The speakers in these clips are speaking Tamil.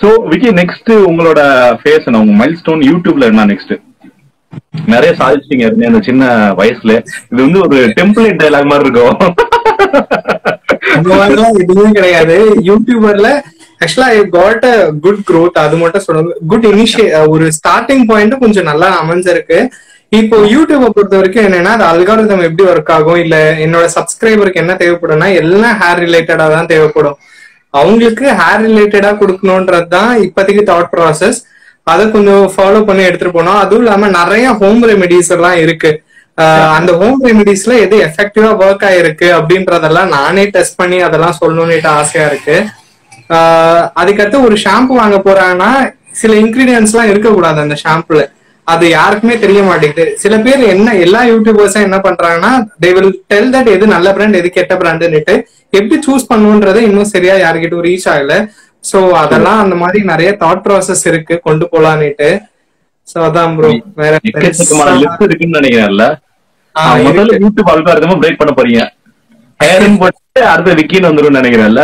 சோ விக்கி நெக்ஸ்ட் உங்களோட ஃபேஸ் என்ன உங்க மைல் ஸ்டோன் யூடியூப்ல என்ன நெக்ஸ்ட் நிறைய சாதிச்சிட்டீங்க இருந்தே அந்த சின்ன வயசுல இது வந்து ஒரு டெம்ப்ளேட் டைலாக் மாதிரி இருக்கும் அந்த மாதிரிலாம் எதுவுமே கிடையாது யூடியூபர்ல ஆக்சுவலா I got a good growth அது மட்டும் சொல்லணும் குட் இனிஷியே ஒரு ஸ்டார்டிங் பாயிண்ட் கொஞ்சம் நல்லா அமைஞ்சிருக்கு இப்போ யூடியூபை பொறுத்த வரைக்கும் என்னன்னா அது அல்காரிதம் எப்படி ஒர்க் ஆகும் இல்ல என்னோட சப்ஸ்கிரைபருக்கு என்ன தேவைப்படும்னா எல்லாம் ஹேர் ரிலேட்டடா தான் தேவைப்படும் அவங்களுக்கு ஹேர் ரிலேட்டடா கொடுக்கணும்ன்றது தான் இப்போதைக்கு தாட் ப்ராசஸ் அதை கொஞ்சம் ஃபாலோ பண்ணி எடுத்துட்டு போனோம் அதுவும் இல்லாம நிறைய ஹோம் ரெமெடிஸ் எல்லாம் இருக்கு ஆஹ் அந்த ஹோம் ரெமெடிஸ்ல எது எஃபெக்டிவா ஒர்க் ஆயிருக்கு அப்படின்றதெல்லாம் நானே டெஸ்ட் பண்ணி அதெல்லாம் சொல்லணும்னு ஆசையா இருக்கு ஆஹ் அதுக்கடுத்து ஒரு ஷாம்பு வாங்க போறாங்கன்னா சில இன்கிரீடியன்ஸ் எல்லாம் இருக்கக்கூடாது அந்த ஷாம்புல அது யாருக்குமே தெரிய மாட்டேங்குது சில பேர் என்ன எல்லா யூடியூபர்ஸும் என்ன பண்றாங்கன்னா தே வில் டெல் தட் எது நல்ல பிராண்ட் எது கெட்ட பிராண்டுன்னுட்டு எப்படி சூஸ் பண்ணுன்றதை இன்னும் சரியா யாருக்கிட்டும் ரீச் ஆகல சோ அதெல்லாம் அந்த மாதிரி நிறைய தாட் ப்ராசஸ் இருக்கு கொண்டு போலான்னுட்டு சோ அதான் ப்ரோ வேற எக்கச்சக்கமான பெருசா- லிஸ்ட் இருக்குன்னு நினைக்கிறேன்ல ஆ, ஆ, முதல்ல இருக்கு. யூடியூப் அல்காரதமா பிரேக் பண்ண போறீங்க ஹேரன் போட்டு அடுத்த விக்கின்னு வந்துரும் நினைக்கிறேன்ல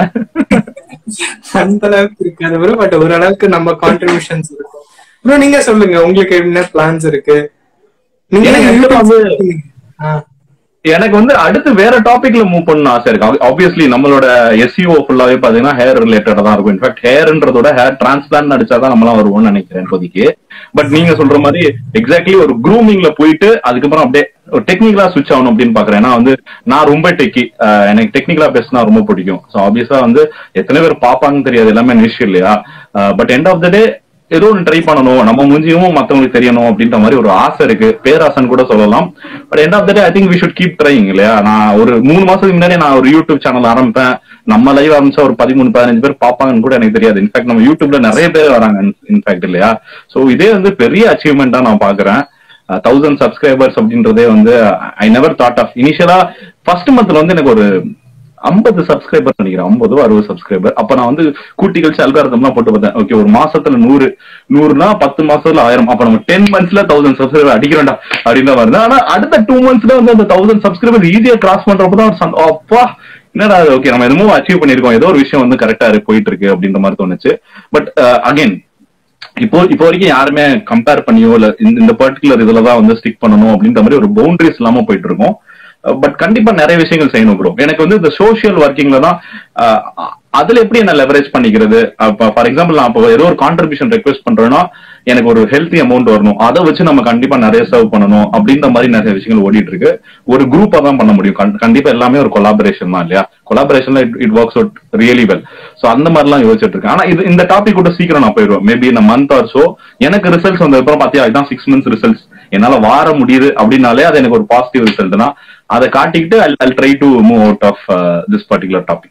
அந்த அளவுக்கு இருக்காது ப்ரோ பட் ஓரளவுக்கு நம்ம கான்ட்ரிபியூஷன்ஸ் இருக்கும் ப்ரோ நீங்க சொல்லுங்க உங்களுக்கு என்ன பிளான்ஸ் இருக்கு நீங்க எனக்கு actually வந்து ஆ, எனக்கு வந்து அடுத்து வேற டாபிக்ல மூவ் பண்ணணும் ஆசை இருக்கு ஆப்வியஸ்லி நம்மளோட எஸ்இஓ ஃபுல்லாவே பாத்தீங்கன்னா ஹேர் ரிலேட்டடா தான் இருக்கும் இன்ஃபேக்ட் ஹேர்ன்றதோட ஹேர் டிரான்ஸ்பிளான் அடிச்சாதான் நம்மளாம் வருவோம்னு நினைக்கிறேன் இப்போதைக்கு பட் நீங்க சொல்ற மாதிரி எக்ஸாக்ட்லி ஒரு க்ரூமிங்ல போயிட்டு அதுக்கப்புறம் அப்படியே ஒரு டெக்னிக்கலா சுவிச் ஆகணும் அப்படின்னு பாக்குறேன் ஏன்னா வந்து நான் ரொம்ப டெக்கி எனக்கு டெக்னிக்கலா பேசினா ரொம்ப பிடிக்கும் ஸோ ஆப்வியஸா வந்து எத்தனை பேர் பாப்பாங்கன்னு தெரியாது எல்லாமே நிஷ் இல்லையா but end of the day ஏதோ ஒன்று ட்ரை பண்ணணும் நம்ம மூஞ்சியும் மத்தவங்களுக்கு தெரியணும் அப்படின்ற மாதிரி ஒரு ஆசை இருக்கு பேராசைன்னு கூட சொல்லலாம் but end of the day I think we should keep trying இல்லையா நான் ஒரு மூணு மாசத்துக்கு முன்னாடி நான் ஒரு யூடியூப் சேனல் ஆரம்பிப்பேன் நம்ம லைவ் ஆரம்பிச்சா ஒரு பதிமூணு பதினஞ்சு பேர் பார்ப்பாங்கன்னு கூட எனக்கு தெரியாது இன்ஃபேக்ட் நம்ம யூடியூப்ல நிறைய பேர் வராங்க இன்ஃபேக்ட் இல்லையா சோ இதே வந்து பெரிய அச்சீவ்மெண்டா நான் பாக்குறேன் தௌசண்ட் சப்ஸ்கிரைபர்ஸ் அப்படின்றதே வந்து ஐ நெவர் தாட் ஆஃப் இனிஷியலா ஃபர்ஸ்ட் மந்த்ல வந்து எனக்கு ஒரு ஐம்பது சப்ஸ்கிரைபர் நினைக்கிறேன் ஐம்பதோ அறுபது சப்ஸ்கிரைபர் அப்ப நான் வந்து கூட்டி கழிச்சு அல்காரதம்லாம் போட்டு பார்த்தேன் ஓகே ஒரு மாசத்துல நூறு நூறுனா பத்து மாசத்துல ஆயிரம் அப்ப நம்ம டென் மந்த்ஸ்ல தௌசண்ட் சப்ஸ்கிரைபர் அடிக்கிறோம்டா அப்படின்னு தான் வருது ஆனா அடுத்த டூ மந்த்ஸ்ல வந்து அந்த தௌசண்ட் சப்ஸ்கிரைபர் ஈஸியா கிராஸ் பண்றப்பதான் ஒரு சந்தோ- அப்பா என்னடா ஓகே நம்ம என்னமோ அச்சீவ் பண்ணிருக்கோம் ஏதோ ஒரு விஷயம் வந்து கரெக்டா போயிட்டு இருக்கு அப்படின்ற மாதிரி தோணுச்சு பட் அகைன் இப்போ இப்போ வரைக்கும் யாருமே கம்பேர் பண்ணியோ இல்ல இந்த இந்த பர்டிகுலர் இதுல தான் வந்து ஸ்டிக் பண்ணணும் அப்படின்ற மாதிரி ஒரு பவுண்டரிஸ் இல்லாம போயிட்டு இருக்கோம் பட் கண்டிப்பா நிறைய விஷயங்கள் செய்யணும் ப்ரோ எனக்கு வந்து இந்த சோஷியல் ஒர்க்கிங்ல தான் அஹ், அதுல எப்படி என்ன லெவரேஜ் பண்ணிக்கிறது ஃபார் எக்ஸாம்பிள் நான் இப்போ ஏதோ ஒரு கான்ட்ரிபியூஷன் ரெக்வெஸ்ட் பண்றேன்னா எனக்கு ஒரு ஹெல்த்தி அமௌண்ட் வரணும் அதை வச்சு நம்ம கண்டிப்பா நிறைய சர்வ் பண்ணணும் அப்படின்ற மாதிரி நிறைய விஷயங்கள் ஓடிட்டு இருக்கு ஒரு குரூப்பா தான் பண்ண முடியும் கண்- கண்டிப்பா எல்லாமே ஒரு கொலாபரேஷன் தான் இல்லையா கொலாபரேஷன்ல it it works out really well so அந்த மாதிரிலாம் யோசிச்சுட்டு இருக்கேன் ஆனா இது இந்த டாபிக் கூட சீக்கிரம் நான் போயிடுவேன் மேபி இந்த மந்த் ஆர் சோ எனக்கு ரிசல்ட்ஸ் வந்த அப்புறம் பாத்தியா இதான் சிக்ஸ் மந்த்ஸ் ரிசல்ட்ஸ் என்னால வார முடியுது அப்படின்னாலே அது எனக்கு ஒரு பாசிட்டிவ் ரிசல்ட் தான் அதை காட்டிக்கிட்டு I try to move out of this particular topic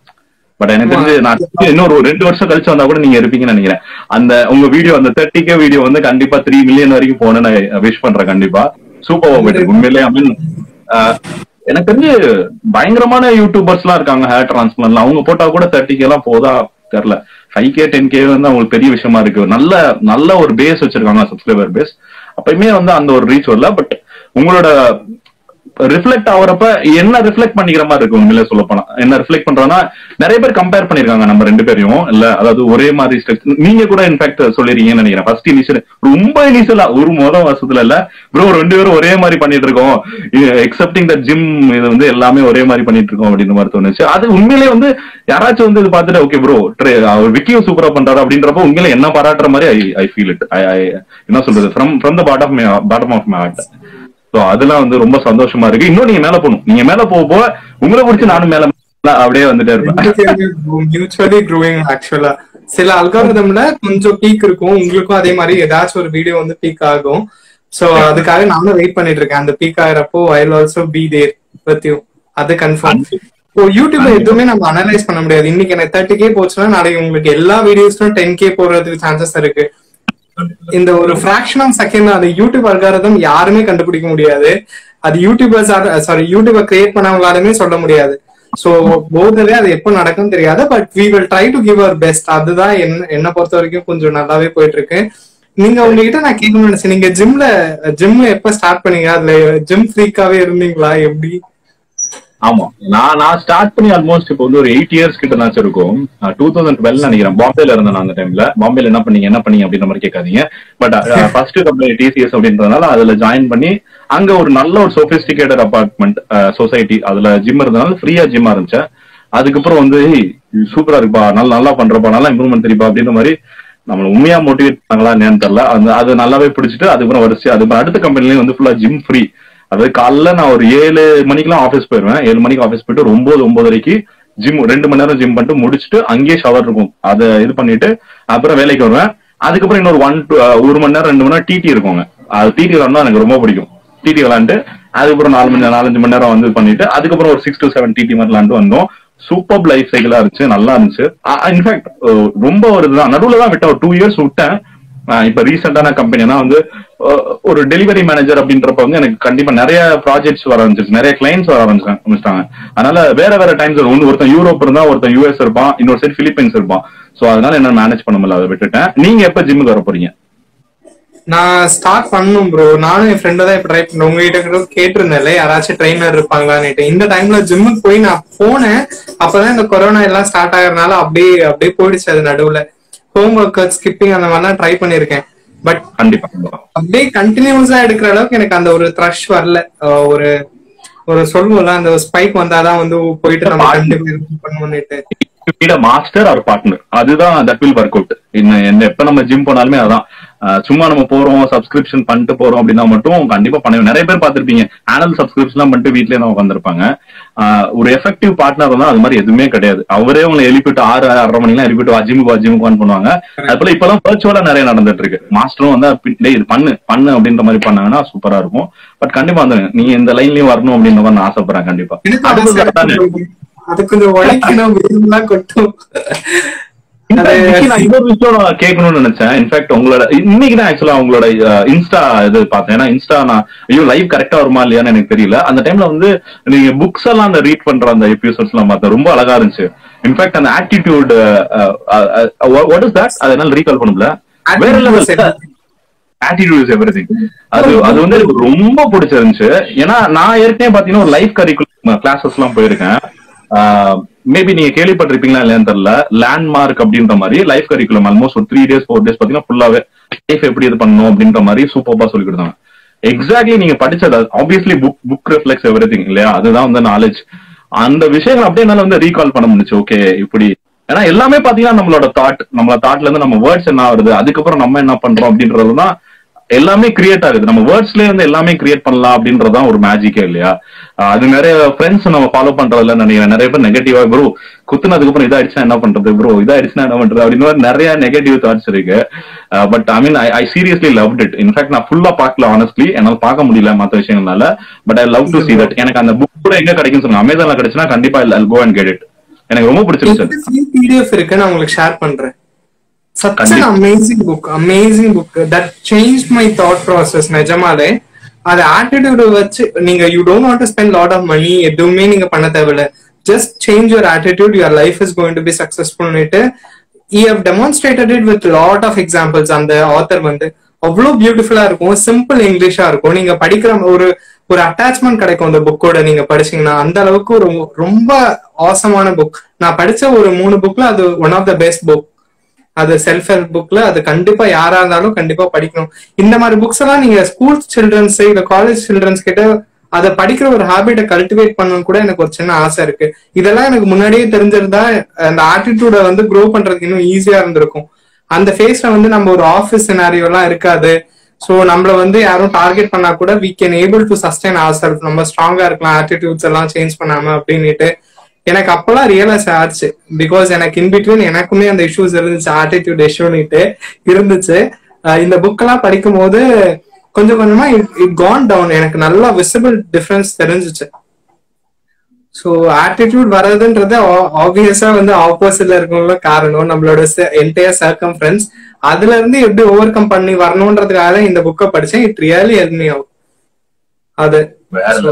but எனக்கு தெரிஞ்சு நான் இன்னொரு ஒரு ரெண்டு வருஷம் கழிச்சு வந்தா கூட நீங்க இருப்பீங்கன்னு நினைக்கிறேன் அந்த உங்க வீடியோ அந்த தேர்ட்டி கே வீடியோ வந்து கண்டிப்பா த்ரீ மில்லியன் வரைக்கும் போகணும்னு விஷ் பண்றேன் கண்டிப்பா சூப்பர் போயிட்டு இருக்கு உண்மையிலேயே ஐ மீன் எனக்கு தெரிஞ்சு பயங்கரமான யூடியூபர்ஸ் எல்லாம் இருக்காங்க ஹேர் டிரான்ஸ்பிளான்ட்ல அவங்க போட்டா கூட தேர்ட்டி கே எல்லாம் போதா தெரியல ஃபைவ் கே டென் கே வந்து அவங்களுக்கு பெரிய விஷயமா இருக்கு நல்ல நல்ல ஒரு பேஸ் வச்சிருக்காங்க சப்ஸ்கிரைபர் பேஸ் அப்பயுமே வந்து அந்த ஒரு ரீச் வரல பட் உங்களோட ரிஃப்ளெக்ட் ஆகுறப்ப என்ன ரிஃப்ளெக்ட் பண்ணிக்கிற மாதிரி இருக்கு உண்மையிலே சொல்ல போனா என்ன ரிஃப்ளெக்ட் பண்றோம்னா நிறைய பேர் கம்பேர் பண்ணிருக்காங்க நம்ம ரெண்டு பேரையும் இல்ல அதாவது ஒரே மாதிரி ஸ்டெப்ஸ் நீங்க கூட இன்ஃபேக்ட் சொல்லிருக்கீங்கன்னு நினைக்கிறேன் ஃபர்ஸ்ட் இனிஷியல் ரொம்ப இனிஷியலா ஒரு முத வருஷத்துல இல்ல ப்ரோ ரெண்டு பேரும் ஒரே மாதிரி பண்ணிட்டு இருக்கோம் எக்ஸப்டிங் த ஜிம் இது வந்து எல்லாமே ஒரே மாதிரி பண்ணிட்டு இருக்கோம் அப்படின்ற மாதிரி தோணுச்சு அது உண்மையிலேயே வந்து யாராச்சும் வந்து இது பார்த்துட்டு ஓகே ப்ரோ அவர் விக்கியும் சூப்பரா பண்றாரு அப்படின்றப்ப உண்மையில என்ன பாராட்டுற மாதிரி ஐ ஐ ஃபீல் இட் ஐ என்ன சொல்றது from from the bot of bottom of my heart so அதெல்லாம் வந்து ரொம்ப சந்தோஷமா இருக்கு இன்னும் நீங்க மேல போகணும் நீங்க மேல போக போக உங்களை குறிச்சு நானும் மேல மேல அப்படியே வந்துட்டே இருப்பேன் மியூச்சுவலி க்ரோயிங் ஆக்சுவலா சில அல்காரிதம்ல கொஞ்சம் பீக் இருக்கும் உங்களுக்கும் அதே மாதிரி ஏதாச்சும் ஒரு வீடியோ வந்து பீக் ஆகும் சோ அதுக்காக நானும் வெயிட் பண்ணிட்டு இருக்கேன் அந்த பீக் ஆகிறப்போ I also be there with you அது கன்ஃபார்ம் இப்போ யூடியூப்ல எதுவுமே நம்ம அனலைஸ் பண்ண முடியாது இன்னைக்கு எனக்கு தேர்ட்டி கே போச்சுன்னா நாளைக்கு உங்களுக்கு எல்லா வீடியோஸ்லும் டென் கே போறதுக்கு சான்சஸ் இருக்கு இந்த ஒரு ஃபிராக்ஷன் ஆஃப் செகண்ட் அது யூடியூப் அல்காரதம் யாருமே கண்டுபிடிக்க முடியாது அது யூடியூபர்ஸ் சாரி யூடியூபை கிரியேட் பண்ணவங்களாலுமே சொல்ல முடியாது சோ போதவே அது எப்போ நடக்கும் தெரியாது but we will try to give our best அதுதான் என்ன என்ன பொறுத்த வரைக்கும் கொஞ்சம் நல்லாவே போயிட்டு இருக்கு நீங்க உங்ககிட்ட நான் கேட்கணும்னு நினைச்சேன் நீங்க ஜிம்ல ஜிம்ல எப்ப ஸ்டார்ட் பண்ணீங்க அதுல ஜிம் ஃப்ரீக்காவே இருந்தீங்களா எப்படி ஆமா நான் நான் ஸ்டார்ட் பண்ணி ஆல்மோஸ்ட் இப்போ வந்து ஒரு எயிட் இயர்ஸ் கிட்ட நாச்சும் இருக்கும் டூ தௌசண்ட் டுவெல் நினைக்கிறேன் பாம்பேல இருந்தேன் நான் அந்த டைம்ல பாம்பேல என்ன பண்ணீங்க என்ன பண்ணீங்க அப்படின்ற மாதிரி கேட்காதீங்க பட் ஃபர்ஸ்ட் கம்பெனி டிசிஎஸ் அப்படின்றதுனால அதுல ஜாயின் பண்ணி அங்க ஒரு நல்ல ஒரு சொபிஸ்டிகேட்டட் அபார்ட்மெண்ட் சொசைட்டி அதுல ஜிம் இருந்தனால ஃப்ரீயா ஜிம் ஆரம்பிச்சேன் அதுக்கப்புறம் வந்து சூப்பரா இருக்குப்பா நல்லா நல்லா பண்றப்பா நல்லா இம்ப்ரூவ்மெண்ட் தெரியுப்பா அப்படின்ற மாதிரி நம்மள உண்மையா மோட்டிவேட் பண்ணாங்களா என்னன்னு தெரியல அந்த அது நல்லாவே பிடிச்சிட்டு அதுக்கப்புறம் வரிசை அதுக்கப்புறம் அடுத்த கம்பெனிலயும் வந்து ஃபுல்லா ஜிம் ஃப்ரீ அதாவது காலைல நான் ஒரு ஏழு மணிக்கெல்லாம் ஆஃபீஸ் போயிருவேன் ஏழு மணிக்கு ஆஃபீஸ் போயிட்டு ஒரு ஒன்பது ஒன்பதரைக்கு ஜிம் ரெண்டு மணி நேரம் ஜிம் பண்ணிட்டு முடிச்சுட்டு அங்கேயே ஷவர் இருக்கும் அதை இது பண்ணிட்டு அப்புறம் வேலைக்கு வருவேன் அதுக்கப்புறம் இன்னொரு ஒன் டூ ஒரு மணி நேரம் ரெண்டு மணி நேரம் டிடி இருக்குங்க அது டிடி விளாண்டா எனக்கு ரொம்ப பிடிக்கும் டிடி விளாண்டு அதுக்கப்புறம் நாலு மணி நேரம் நாலஞ்சு மணி நேரம் வந்து பண்ணிட்டு அதுக்கப்புறம் ஒரு சிக்ஸ் டு செவன் டிடி மாதிரி விளாண்டு வந்தோம் சூப்பர் லைஃப் சைக்கிளா இருந்துச்சு நல்லா இருந்துச்சு இன்ஃபேக்ட் ரொம்ப ஒரு இதுதான் நடுவுல தான் விட்டேன் ஒரு டூ இயர்ஸ் விட்டேன் ஆஹ் இப்ப ரீசெண்டான கம்பெனினா வந்து அஹ் ஒரு டெலிவரி மேனேஜர் அப்படின்றப்ப வந்து எனக்கு கண்டிப்பா நிறைய ப்ராஜெக்ட்ஸ் வர ஆரம்பிச்சிருச்சு நிறைய கிளைண்ட்ஸ் வர ஆரம்பிச்சாங்க ஆரம்பிச்சிட்டாங்க அதனால வேற வேற டைம்ஸ் ஒன்று ஒருத்தன் யூரோப் இருந்தா ஒருத்தன் யூஎஸ் இருப்பான் இன்னொரு சைடு பிலிப்பைன்ஸ் இருப்பான் சோ அதனால என்ன மேனேஜ் பண்ண முடியல அதை விட்டுட்டேன் நீங்க எப்ப ஜிம்முக்கு வர போறீங்க நான் ஸ்டார்ட் பண்ணணும் ப்ரோ நானும் என் ஃப்ரெண்டு தான் இப்ப ட்ரை பண்ணேன் உங்ககிட்ட கூட கேட்டிருந்தேன்ல யாராச்சும் ட்ரைனர் இருப்பாங்களான்னுட்டு இந்த டைம்ல ஜிம்முக்கு போய் நான் போனேன் அப்பதான் இந்த கொரோனா எல்லாம் ஸ்டார்ட் ஆகுறதுனால அப்படியே அப்படியே போயிடுச்சு அது நடுவுல ஹோம் ஒர்க் ஸ்கிப்பிங் அந்த மாதிரிலாம் ட்ரை பண்ணிருக்கேன் பட் கண்டிப்பா கண்டிப்பா அப்படியே கண்டினியூஸா எடுக்கிற அளவுக்கு எனக்கு அந்த ஒரு த்ரஷ் வரல அஹ் ஒரு ஒரு சொல்லுவோம்ல அந்த ஸ்பைக் வந்தாதான் வந்து போயிட்டு நம்ம கண்டிப்பா பண்ணுவோம்னுட்டு மாஸ்டர் ஆர் பார்ட்னர் அதுதான் தட் வில் ஒர்க் அவுட் இன்னும் என்ன எப்ப நம்ம ஜிம் போனாலுமே அதான் அஹ் சும்மா நம்ம போறோம் சப்ஸ்கிரிப்ஷன் பண்ணிட்டு போறோம் அப்படின்னா மட்டும் கண்டிப்பா பண்ண நிறைய பேர் பார்த்திருப்பீங்க ஆனல் சப்ஸ்கிரிப்ஷன் பண்ணிட்டு வீட்லயே தான் உட்காந்துருப்பாங்க ஒரு எஃபெக்டிவ் பார்ட்னர் தான் அது மாதிரி எதுவுமே கிடையாது அவரே உங்களை எழுப்பிட்டு ஆறு ஆறரை மணிலாம் எழுப்பிட்டு வா ஜிமுக்கு வா ஜிமுக்கு வான்னு பண்ணுவாங்க அது போல இப்பெல்லாம் வர்ச்சுவலா நிறைய நடந்துட்டு இருக்கு மாஸ்டரும் வந்து "பி- டேய் இது பண்ணு பண்ணு அப்படின்ற மாதிரி பண்ணாங்கன்னா சூப்பரா இருக்கும் பட் கண்டிப்பா வந்து நீங்க இந்த லைன்லயும் வரணும் அப்படின்ற மாதிரி நான் ஆசைப்படுறேன் கண்டிப்பா எனக்கு ஆசை அடுத்தது இருக்கு அதானே. bro. அது கொஞ்சம் உழைக்கணும் வெயிலாம் கொட்டும் இந்த விஷயம் நான் இன்னொரு விஷயம் நான் கேட்கணும்னு நினைச்சேன் இன்ஃபேக்ட் உங்களோட இன்னைக்கு தான் ஆக்சுவலா உங்களோட இன்ஸ்டா இது பார்த்தேன் ஏன்னா இன்ஸ்டா நான் ஐயோ லைவ் கரெக்டா வருமா இல்லையான்னு எனக்கு தெரியல அந்த டைம்ல வந்து நீங்க புக்ஸ் எல்லாம் அந்த ரீட் பண்ற அந்த எபிசோட்ஸ் எல்லாம் பார்த்தேன் ரொம்ப அழகா இருந்துச்சு இன்ஃபேக்ட் அந்த ஆட்டிடியூட் வாட் இஸ் தட் அதை என்னால ரீகால் பண்ண முடியல வேற லெவல் ஆட்டிடியூட் இஸ் எவ்ரிதிங் அது அது வந்து எனக்கு ரொம்ப பிடிச்சிருந்துச்சு ஏன்னா நான் ஏற்கனவே பாத்தீங்கன்னா ஒரு லைஃப் கரிக்குலம் கிளாஸஸ் எல்லாம் போயிருக்கேன் மேபி நீங்க கேள்விப்பட்டிருப்பீங்களா இல்லையான்னு தெரியல லேண்ட்மார்க் அப்படின்ற மாதிரி லைஃப் கரிக்குலம் ஆல்மோஸ்ட் ஒரு த்ரீ டேஸ் ஃபோர் டேஸ் பாத்தீங்கன்னா ஃபுல்லாவே லைஃப் எப்படி இது பண்ணணும் அப்படின்ற மாதிரி சூப்பர்பா சொல்லி கொடுத்தாங்க எக்ஸாக்ட்லி நீங்க படிச்சது obviously book book reflects every இல்லையா அதுதான் வந்து நாலேஜ் அந்த விஷயங்கள் அப்படியே என்னால வந்து ரீகால் பண்ண முடிச்சு ஓகே இப்படி ஏன்னா எல்லாமே பாத்தீங்கன்னா நம்மளோட தாட் நம்மளோட தாட்ல இருந்து நம்ம வேர்ட்ஸ் என்ன ஆகுது அதுக்கப்புறம் நம்ம என்ன பண்றோம் அப்படின்றதுதான் எல்லாமே கிரியேட் ஆகுது நம்ம வேர்ட்ஸ்லயே வந்து எல்லாமே கிரியேட் பண்ணலாம் அப்படின்றதுதான் ஒரு மேஜிக்கே இல்லையா ஆஹ் அது நிறைய ஃப்ரெண்ட்ஸ் நம்ம ஃபாலோ பண்றதுல நினைக்கிறேன் நிறைய பேர் நெகட்டிவா ப்ரோ குத்துனதுக்கு அப்புறம் இதாயிடுச்சுன்னா என்ன பண்றது ப்ரோ இதாயிடுச்சுன்னா என்ன பண்றது அப்படின்னு மாதிரி நிறைய நெகட்டிவ் தாட்ஸ் இருக்கு but I mean I seriously love it in fact நான் ஃபுல்லா பார்க்கல ஆனஸ்ட்லி என்னால பார்க்க முடியல மத்த விஷயங்கள்னால but I love to see that எனக்கு அந்த புக் கூட எங்க கிடைக்கும் சொல்லுங்க அமேசான்ல கிடைச்சுன்னா கண்டிப்பா I'll go and get it எனக்கு ரொம்ப பிடிச்சிருச்சு பிடிஎஃப் இருக்கு நான் உங்களுக்கு ஷேர் பண்றேன் such an கண்டிப்பா. amazing book amazing book that changed my thought process நிஜமாலே அது ஆட்டிடியூட் வச்சு நீங்க you don't want to spend lot of money எதுவுமே நீங்க பண்ண தேவையில்ல just change your attitude your life is going to be சக்சஸ்ஃபுல்னுட்டு you have demonstrated it with lot of examples அந்த ஆத்தர் வந்து அவ்வளோ பியூட்டிஃபுல்லா இருக்கும் சிம்பிள் இங்கிலீஷா இருக்கும் நீங்க படிக்கிற ஒரு ஒரு அட்டாச்மெண்ட் கிடைக்கும் அந்த புக்கோட நீங்க படிச்சீங்கன்னா அந்த அளவுக்கு ஒரு ரொம்ப ஆசமான புக் நான் படிச்ச ஒரு மூணு புக்ல அது one of the best book அது செல்ஃப் ஹெல்ப் புக்ல அது கண்டிப்பா யாரா இருந்தாலும் கண்டிப்பா படிக்கணும் இந்த மாதிரி புக்ஸ் எல்லாம் நீங்க ஸ்கூல் சில்ட்ரன்ஸ் இல்ல காலேஜ் சில்ட்ரன்ஸ் கிட்ட அதை படிக்கிற ஒரு ஹாபிட்டை கல்டிவேட் பண்ணணும் கூட எனக்கு ஒரு சின்ன ஆசை இருக்கு இதெல்லாம் எனக்கு முன்னாடியே தெரிஞ்சிருந்தா அந்த ஆட்டிடியூட வந்து க்ரோ பண்றதுக்கு இன்னும் ஈஸியா இருந்திருக்கும் அந்த ஃபேஸ்ல வந்து நம்ம ஒரு ஆஃபீஸ் சினாரியோ எல்லாம் இருக்காது சோ நம்மள வந்து யாரும் டார்கெட் பண்ணா கூட we can able to sustain our self நம்ம ஸ்ட்ராங்கா இருக்கலாம் ஆட்டிடியூட்ஸ் எல்லாம் சேஞ்ச் பண்ணாம அப்படின்னுட்டு எனக்கு அப்பெல்லாம் ரியலைஸ் ஆச்சு பிகாஸ் எனக்கு இன்பிட்வீன் எனக்குமே அந்த இஷ்யூஸ் இருந்துச்சு ஆட்டிடியூட் இஷ்யூன்னுட்டு இருந்துச்சு அஹ் இந்த புக் எல்லாம் படிக்கும் போது கொஞ்சம் கொஞ்சமா இட் கான் டவுன் எனக்கு நல்லா விசிபிள் டிஃபரன்ஸ் தெரிஞ்சுச்சு ஸோ ஆட்டிடியூட் வர்றதுன்றது ஆப்வியஸா வந்து ஆப்போசிட்ல இருக்கவங்கள காரணம் நம்மளோட என்டையர் சர்க்கம்ஃபரன்ஸ் அதுல இருந்து எப்படி ஓவர் கம் பண்ணி வரணுன்றதுக்காக தான் இந்த புக்கை படிச்சேன் it really help me out அது வேற So,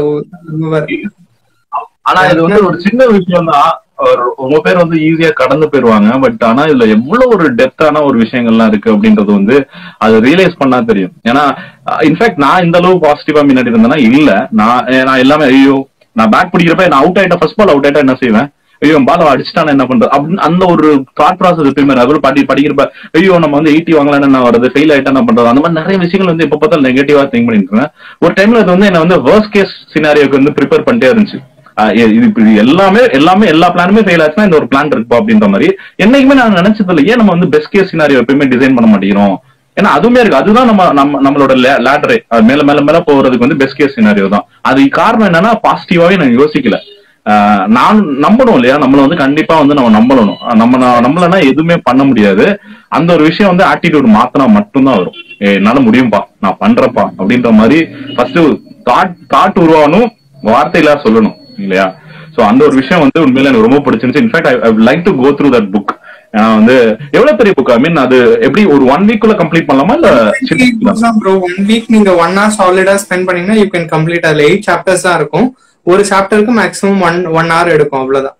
ஆனா இது வந்து ஒரு சின்ன விஷயம் தான் ரொம்ப பேர் வந்து ஈஸியா கடந்து போயிருவாங்க பட் ஆனா இதுல எவ்வளவு ஒரு டெப்தான ஒரு விஷயங்கள்லாம் இருக்கு அப்படின்றது வந்து அது ரியலைஸ் பண்ணா தெரியும் ஏன்னா இன்ஃபேக்ட் நான் இந்த அளவு பாசிட்டிவா முன்னாடி இருந்தேன்னா இல்ல நான் நான் எல்லாமே ஐயோ நான் பேட் பிடிக்கிறப்ப நான் அவுட் ஆயிட்டா ஃபர்ஸ்ட் பால் அவுட் ஆயிட்டா என்ன செய்வேன் ஐயோ பால் அடிச்சுட்டான என்ன பண்றது அப்படின்னு அந்த ஒரு தாட் ப்ராசஸ் எப்பயுமே அதுல படி படிக்கிறப்ப ஐயோ நம்ம வந்து எயிட்டி வாங்கலாம் என்ன வருது ஃபெயில் ஆயிட்டா என்ன பண்றது அந்த மாதிரி நிறைய விஷயங்கள் வந்து எப்ப பார்த்தாலும் நெகட்டிவா திங்க் பண்ணிட்டு இருக்கேன் ஒரு டைம்ல அது வந்து என்ன வந்து வேர்ஸ்ட் கேஸ் சினாரியோக்கு வந்து ப்ரிப்பேர் பண்ணிட்டே இருந்துச்சு ஆஹ் இது இது இப்படி எல்லாமே எல்லாமே எல்லா பிளானுமே ஃபெயில் ஆச்சுன்னா இந்த ஒரு பிளான் இருப்பா அப்படின்ற மாதிரி என்னைக்குமே நான் நினைச்சது இல்லை ஏன் நம்ம வந்து பெஸ்ட் கேஸ் சினாரியோ எப்பயுமே டிசைன் பண்ண மாட்டேங்கிறோம் ஏன்னா அதுவுமே இருக்கு அதுதான் நம்ம நம்ம நம்மளோட லேட்டரே மேல மேல மேல போறதுக்கு வந்து பெஸ்ட் கேஸ் சினாரியோ தான் அது காரணம் என்னன்னா பாசிட்டிவாவே நான் யோசிக்கல ஆஹ் நான் நம்பணும் இல்லையா நம்மள வந்து கண்டிப்பா வந்து நம்ம நம்பணும் நம்ம நம்மளனா எதுவுமே பண்ண முடியாது அந்த ஒரு விஷயம் வந்து ஆட்டிடியூட் மாத்தினா மட்டும்தான் வரும் ஏய், என்னால முடியும்பா நான் பண்றேன்ப்பா அப்படின்ற மாதிரி ஃபர்ஸ்ட் தாட் தாட் உருவாகணும் வார்த்தையில சொல்லணும் இல்லையா சோ அந்த ஒரு விஷயம் வந்து உண்மையில எனக்கு ரொம்ப பிடிச்சிருந்துச்சு in fact I like to go through that book வந்து எவ்வளவு பெரிய புக் ஐ மீன் அது எப்படி ஒரு ஒன் வீக் குள்ள கம்ப்ளீட் பண்ணலாமா இல்ல சின்ன ப்ரோ ஒன் வீக் நீங்க ஒன் ஹவர் சாலிடா ஸ்பெண்ட் பண்ணீங்கன்னா யூ கேன் கம்ப்ளீட் அதுல எயிட் சாப்டர்ஸ் தான் இருக்கும் ஒரு சாப்டருக்கு மேக்ஸிமம் ஒன் ஒன் ஹவர் எடுக்கும் அவ்வளவுதான்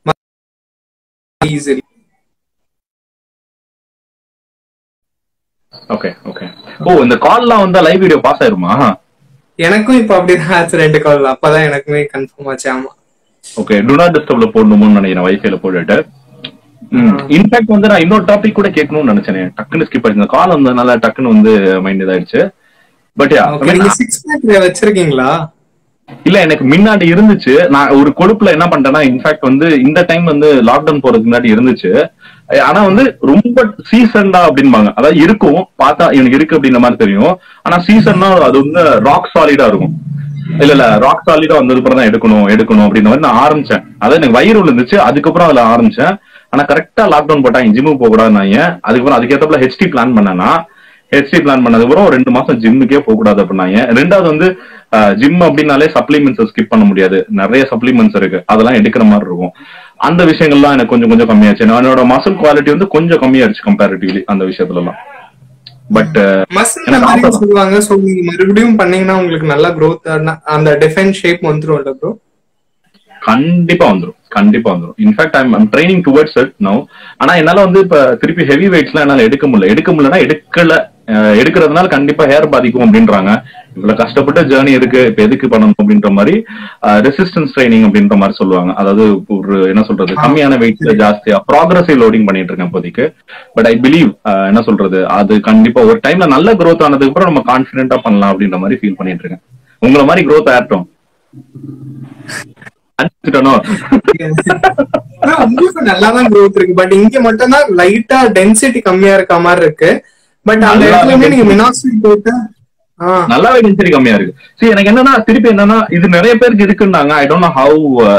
ஈஸிலி ஓகே ஓகே ஓ இந்த கால்லாம் வந்து லைவ் வீடியோ பாஸ் ஆயிருமா எனக்கும் இப்ப அப்படிதான் ஆச்சு ரெண்டு கால் அப்பதான் எனக்குமே கன்ஃபார்ம் ஆச்சு ஆமா ஓகே டு நாட் டிஸ்டர்ப்ல போடணும்னு நினைக்கிறேன் வைஃபைல போட்டுட்டு இன்ஃபேக்ட் வந்து நான் இன்னொரு டாபிக் கூட கேட்கணும்னு நினைச்சேன் டக்குன்னு ஸ்கிப் ஆயிடுச்சு கால் வந்ததுனால டக்குன்னு வந்து மைண்ட் இதாயிடுச்சு பட் ஓகே நீங்க சிக்ஸ் பேக் வச்சிருக்கீங்களா இல்ல எனக்கு முன்னாடி இருந்துச்சு நான் ஒரு கொழுப்புல என்ன பண்ணிட்டேன்னா இன்ஃபேக்ட் வந்து இந்த டைம் வந்து லாக்டவுன் போறதுக்கு முன்னாடி இருந்துச்சு அஹ் ஆனா வந்து ரொம்ப சீசன்டா அப்படின்பாங்க அதாவது இருக்கும் பார்த்தா எனக்கு இருக்கு அப்படின்ற மாதிரி தெரியும் ஆனா சீசன்னா அது வந்து ராக் சாலிடா இருக்கும் இல்ல இல்ல ராக் சாலிடா வந்ததுக்கு அப்புறம் தான் எடுக்கணும் எடுக்கணும் அப்படின்ற மாதிரி நான் ஆரம்பிச்சேன் அதாவது எனக்கு வயிறு விழுந்துச்சு அதுக்கப்புறம் அதுல ஆரம்பிச்சேன் ஆனா கரெக்டா லாக்டவுன் போட்டாங்க ஜிம்முக்கு போக கூடாது நான் அதுக்கப்புறம் அதுக்கேற்றப்பல ஹெச்டி பிளான் பண்ணேன்னா ஹெச்டி பிளான் பண்ணதுக்கப்புறம் ஒரு ரெண்டு மாசம் ஜிம்முக்கே போக கூடாது அப்படின்னாங்க ரெண்டாவது வந்து ஜிம் அப்படின்னாலே சப்ளிமெண்ட்ஸ் ஸ்கிப் பண்ண முடியாது நிறைய சப்ளிமெண்ட்ஸ் இருக்கு அதெல்லாம் எடுக்கிற மாதிரி இருக்கும் அந்த விஷயங்கள்லாம் எனக்கு கொஞ்சம் கொஞ்சம் கம்மியாச்சு என்னோட மசில் குவாலிட்டி வந்து கொஞ்சம் கம்மியாயிருச்சு கம்பேரிட்டிவ்லி அந்த விஷயத்துல எல்லாம் பட் மசில் எனக்கு மெமரி ஆசை. சொல்லுவாங்க சோ நீங்க மறுபடியும் பண்ணீங்கன்னா உங்களுக்கு நல்ல growth அந்த டிஃபென்ஸ் ஷேப் வந்துரும்ல ப்ரோ கண்டிப்பா வந்துரும் கண்டிப்பா வந்துரும் in fact I'm I'm training towards it no ஆனா என்னால வந்து இப்ப திருப்பி ஹெவி வெயிட்ஸ்லாம் என்னால எடுக்க முடியல எடுக்க முடியலன்னா எடுக்கல அஹ் எடுக்கிறதுனால கண்டிப்பா ஹேர் பாதிக்கும் அப்படின்றாங்க இவ்வளவு கஷ்டப்பட்ட ஜேர்னி எதுக்கு இப்ப எதுக்கு பண்ணணும் அப்படின்ற மாதிரி ரெசிஸ்டன்ஸ் ட்ரைனிங் அப்படின்ற மாதிரி சொல்லுவாங்க அதாவது ஒரு என்ன சொல்றது கம்மியான வெயிட்ல ஜாஸ்தியா ப்ராக்ரஸிவ் லோடிங் பண்ணிட்டு இருக்கேன் இப்போதைக்கு பட் ஐ பிலீவ் என்ன சொல்றது அது கண்டிப்பா ஒரு டைம்ல நல்ல growth ஆனதுக்கு அப்புறம் நம்ம கான்பிடென்டா பண்ணலாம் அப்படின்ற மாதிரி ஃபீல் பண்ணிட்டு இருக்கேன் உங்களை மாதிரி growth ஆகட்டும் அனுப்பிச்சிட்டனோ ஆனா உங்களுக்கு நல்லாதான் growth இருக்கு பட் இங்க மட்டும் தான் லைட்டா டென்சிட்டி கம்மியா இருக்க மாதிரி இருக்கு பட் அந்த நல்லா இடத்துலயுமே நீங்க density. மினாக்சில் போட்டு ஆ நல்லாவே டென்சிட்டி கம்மியா இருக்கு சரி எனக்கு என்னன்னா திருப்பி என்னன்னா இது நிறைய பேருக்கு இருக்குன்னாங்க I don't know how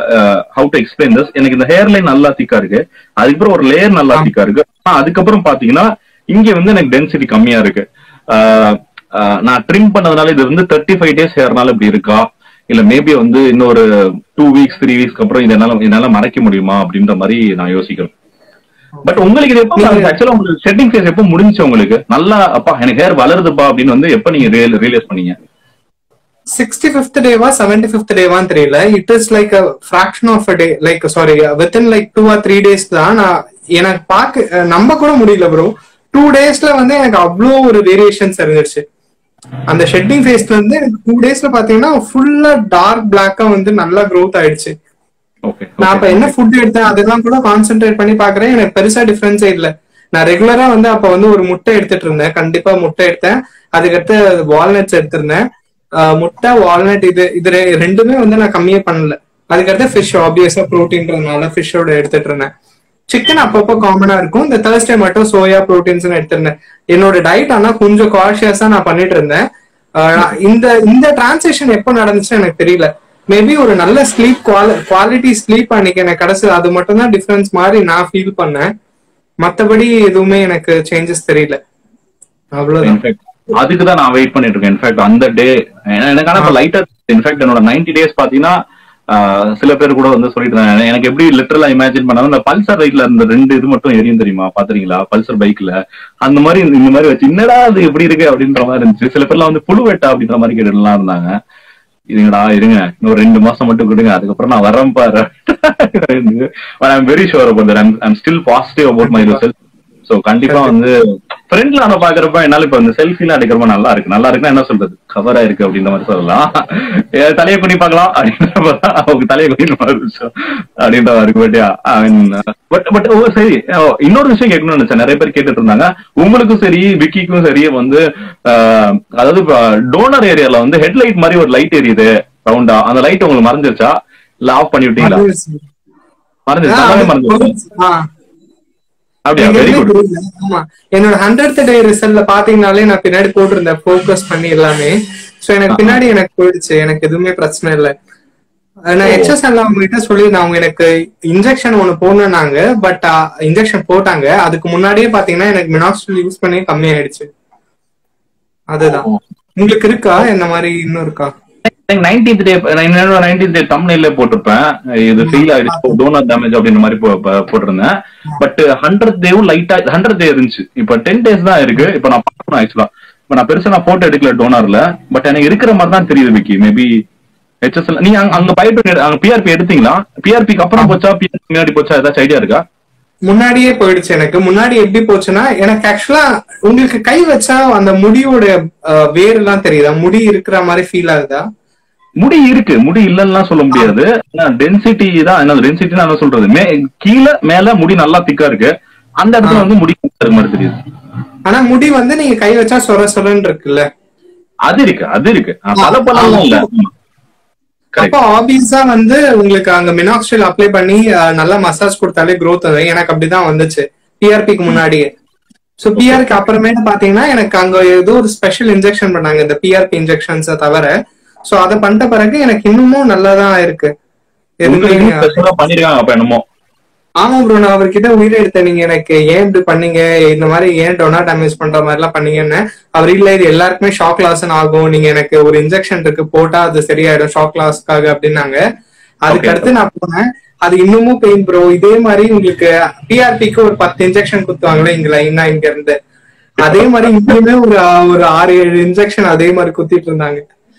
how to explain this எனக்கு இந்த ஹேர் லைன் நல்லா திக்கா இருக்கு அதுக்கப்புறம் ஒரு லேயர் நல்லா ஆ. திக்கா இருக்கு ஆனா அதுக்கப்புறம் பாத்தீங்கன்னா இங்க வந்து எனக்கு டென்சிட்டி கம்மியா இருக்கு அஹ், அஹ், நான் ட்ரிம் பண்ணதுனால இது வந்து தேர்ட்டி ஃபைவ் டேஸ் ஹேர்னால இப்படி இருக்கா இல்ல மேபி வந்து இன்னொரு டூ வீக்ஸ் த்ரீ வீக்ஸ்க்கு அப்புறம் இது என்னால என்னால மறைக்க முடியுமா அப்படின்ற மாதிரி நான் யோசிக்கிறேன் பட் உங்களுக்கு இது எப்போ நீங்க- ஆக்சுவலா உங்களுக்கு செட்டிங் ஃபேஸ் எப்போ முடிஞ்சுச்சு உங்களுக்கு நல்லா அப்பா எனக்கு ஹேர் வளருதுப்பா அப்படின்னு வந்து எப்ப நீங்க ரியலைஸ் பண்ணீங்க சிக்ஸ்டி ஃபிஃப்த் டேவா செவன்டி ஃபிஃப்த் டேவான்னு தெரியல it is like a fraction of a day like sorry within like two or three days தான் நான் எனக்கு பார்க்க அஹ், நம்ப கூட முடியல ப்ரோ டூ டேஸ்ல வந்து எனக்கு அவ்வளோ ஒரு வேரியேஷன்ஸ் இருந்துச்சு அந்த ஷெட்டிங் ஃபேஸ்ல இருந்து எனக்கு டூ டேஸ்ல பாத்தீங்கன்னா ஃபுல்லா டார்க் பிளாக்கா வந்து நல்லா growth ஆயிடுச்சு ஓகே நான் அப்ப என்ன ஃபுட் எடுத்தேன் அதெல்லாம் கூட கான்சென்ட்ரேட் பண்ணி பாக்குறேன் எனக்கு பெருசா டிஃபரன்ஸே இல்ல நான் ரெகுலரா வந்து அப்ப வந்து ஒரு முட்டை எடுத்துட்டு இருந்தேன் கண்டிப்பா முட்டை எடுத்தேன் அதுக்கடுத்து வால்நட்ஸ் எடுத்திருந்தேன் ஆஹ் முட்டை வால்நட் இது இது ரெ- ரெண்டுமே வந்து நான் கம்மியே பண்ணல அதுக்கடுத்து ஃபிஷ் ஆப்வியஸா ப்ரோட்டீன்றதுனால ஃபிஷ்ஷோட எடுத்துட்டு இருந்தேன் சிக்கன் அப்பப்போ காமனா இருக்கும் இந்த தேர்ஸ்டே மட்டும் சோயா ப்ரோட்டீன்ஸ் எடுத்திருந்தேன் என்னோட டயட் ஆனா கொஞ்சம் காஷியஸா நான் பண்ணிட்டு இருந்தேன் ஆஹ் நான் இந்த இந்த டிரான்சேக்ஷன் எப்போ நடந்துச்சுன்னு எனக்கு தெரியல மேபி ஒரு நல்ல ஸ்லீப் குவாலிட்டி ஸ்லீப் அன்னைக்கு எனக்கு கிடைச்சது அது மட்டும் தான் டிஃபரன்ஸ் மாதிரி நான் ஃபீல் பண்ணேன் மத்தபடி எதுவுமே எனக்கு சேஞ்சஸ் தெரியல அவ்வளவுதான் இன்ஃபேக்ட் அதுக்கு தான் நான் வெயிட் பண்ணிட்டு இருக்கேன் இன்ஃபேக்ட் அந்த டே எனக்கு ஆனா இப்ப லைட்டா இன்ஃபேக்ட் என்னோட 90 டேஸ் பாத்தீங்கன்னா ஆஹ், சில பேர் கூட வந்து சொல்லிட்டு இருந்தாங்க எனக்கு எப்படி லிட்டரலா இமேஜின் பண்ணாலும் இந்த பல்சர் பைக்ல இருந்த ரெண்டு இது மட்டும் எரியும் தெரியுமா பாத்துறீங்களா பல்சர் பைக்ல அந்த மாதிரி இந்த- இந்த மாதிரி வச்சு என்னடா அது எப்படி இருக்கு அப்படின்ற மாதிரி இருந்துச்சு சில பேர்லாம் வந்து புழு வெட்டா அப்படின்ற மாதிரி கேட்டுலாம் இருந்தாங்க இருங்கடா இருங்க இன்னும் ரெண்டு மாசம் மட்டும் கொடுங்க அதுக்கப்புறம் நான் வரேன் பாரு I'm very sure about that I'm still positive about my result so கண்டிப்பா வந்து ஃப்ரெண்ட்ல ஆன பாக்குறப்ப என்னால இப்ப இந்த செல்ஃபில எடுக்கிறப்ப நல்லா இருக்கு நல்லா இருக்குன்னா என்ன சொல்றது கவரா இருக்கு அப்படின்ற மாதிரி சொல்லலாம் ஏ, தலையை குனி பார்க்கலாம் அப்படின்ற அவங்க தலையை குனி அப்படின்ற மாதிரி but I mean but but oh சரி ஓ, இன்னொரு விஷயம் கேட்கணும்னு நினைச்சேன் நிறைய பேர் கேட்டுட்டு இருந்தாங்க உங்களுக்கும் சரி விக்கிக்கும் சரி வந்து ஆஹ், அதாவது டோனர் ஏரியால வந்து ஹெட்லைட் மாதிரி ஒரு லைட் எரியுது ரவுண்டா அந்த லைட் உங்களுக்கு மறைஞ்சிருச்சா இல்ல ஆஃப் பண்ணி விட்டீங்களா மறைஞ்சிருச்சு நல்லாவே மறைஞ்சிருச்சு ஆ, அப்படியா எனக்கு வெரி எதுவுமே குட் புரியல. ஆமா என்னோட ஹண்ட்ரட் டே ரிசல்ட்ல பாத்தீங்கன்னாலே நான் பின்னாடி போட்டிருந்தேன் ஃபோக்கஸ் பண்ணி எல்லாமே சோ எனக்கு பின்னாடி எனக்கு போயிடுச்சு எனக்கு எதுவுமே பிரச்சனை இல்ல நான் ஹெச்எஸ்எல்ல அவங்க கிட்ட சொல்லி அவங்க எனக்கு இன்ஜெக்ஷன் ஒண்ணு போடணும்னாங்க பட் இன்ஜெக்ஷன் போட்டாங்க அதுக்கு முன்னாடியே பாத்தீங்கன்னா எனக்கு மினாக்சில் யூஸ் பண்ணி கம்மி ஆயிடுச்சு அதுதான் உங்களுக்கு இருக்கா இந்த மாதிரி இன்னும் இருக்கா நைன்டீன்த் டே என்னோட நைன்டீன்த் டே தம்னைல போட்டிருப்பேன் இது ஃபெயில் ஆயிடுச்சு டோனர் டேமேஜ் அப்படின்ற மாதிரி போ- போ- போட்டிருந்தேன் பட் ஹண்ட்ரட் டேவும் லைட்டா ஹண்ட்ரட் டே இருந்துச்சு இப்ப டென் டேஸ் தான் இருக்கு இப்ப நான் பார்க்கணும் ஆக்சுவலா இப்ப நான் பெருசா நான் போட்டோ எடுக்கல டோனர்ல பட் எனக்கு இருக்கிற மாதிரி தான் தெரியுது விக்கி மேபி ஹெச்எஸ்எல் நீங்க அங்க- அங்க பைப் அங்க பிஆர்பி எடுத்தீங்களா பிஆர்பிக்கு அப்புறம் போச்சா பிஆர்பி முன்னாடி போச்சா ஏதாச்சும் ஐடியா இருக்கா முன்னாடியே போயிடுச்சு எனக்கு முன்னாடி எப்படி போச்சுன்னா எனக்கு ஆக்சுவலா உங்களுக்கு கை வச்சா அந்த முடியோட அஹ், வேர் எல்லாம் தெரியுதா முடி இருக்கிற மாதிரி ஃபீல் ஆகுதா முடி இருக்கு முடி இல்லைன்னா சொல்ல முடியாது டென்சிட்டி தான் என்ன டென்சிட்டி என்ன சொல்றது மே கீழே மேல முடி நல்லா திக்கா இருக்கு அந்த இடத்துல வந்து முடி கம்மியா இருக்க மாதிரி தெரியுது ஆனா முடி வந்து நீங்க கை வச்சா சொர சொரன்னு இருக்குல்ல அது இருக்கு அது இருக்கு பல பலம் இல்ல Correct. அப்போ ஆபீஸா வந்து உங்களுக்கு அங்க மினாக்சில் அப்ளை பண்ணி அஹ், நல்லா மசாஜ் கொடுத்தாலே growth வரும் எனக்கு அப்படிதான் வந்துச்சு பிஆர்பிக்கு முன்னாடியே சோ பிஆர்க்கு அப்புறமேட்டு பாத்தீங்கன்னா எனக்கு அங்க ஏதோ ஒரு ஸ்பெஷல் இன்ஜெக்ஷன் பண்ணாங்க இந்த பிஆர்பி இன்ஜெக்ஷன்ஸை தவிர சோ அதை பண்ணிட்ட பிறகு எனக்கு இன்னமும் நல்லாதான் இருக்கு உங்களுக்கு எதுவுமே இன்னும் special ஆ பண்ணிருக்காங்க அப்ப என்னமோ ஆமா ப்ரோ நான் அவர்கிட்ட உயிரை எடுத்தேன் நீங்க எனக்கு ஏன் இப்படி பண்ணீங்க இந்த மாதிரி ஏன் டொனா டேமேஜ் பண்ற மாதிரி எல்லாம் பண்ணீங்கன்னு அவர் இல்ல இது எல்லாருக்குமே ஷாக் லாஸ் ஆகும் நீங்க எனக்கு ஒரு இன்ஜெக்ஷன் இருக்கு போட்டா அது சரியாயிடும் ஷாக் லாஸ்க்காக அப்படின்னாங்க அதுக்கு Okay. அடுத்து நான் போனேன் அது இன்னமும் பெயின் ப்ரோ இதே மாதிரி உங்களுக்கு பிஆர்பிக்கு ஒரு பத்து இன்ஜெக்ஷன் குத்துவாங்களே இங்க லைனா இங்க இருந்து அதே மாதிரி இங்கேயுமே ஒரு ஒரு ஆறு ஏழு இன்ஜெக்ஷன் அதே மாதிரி குத்திட்டு இருந்தாங்க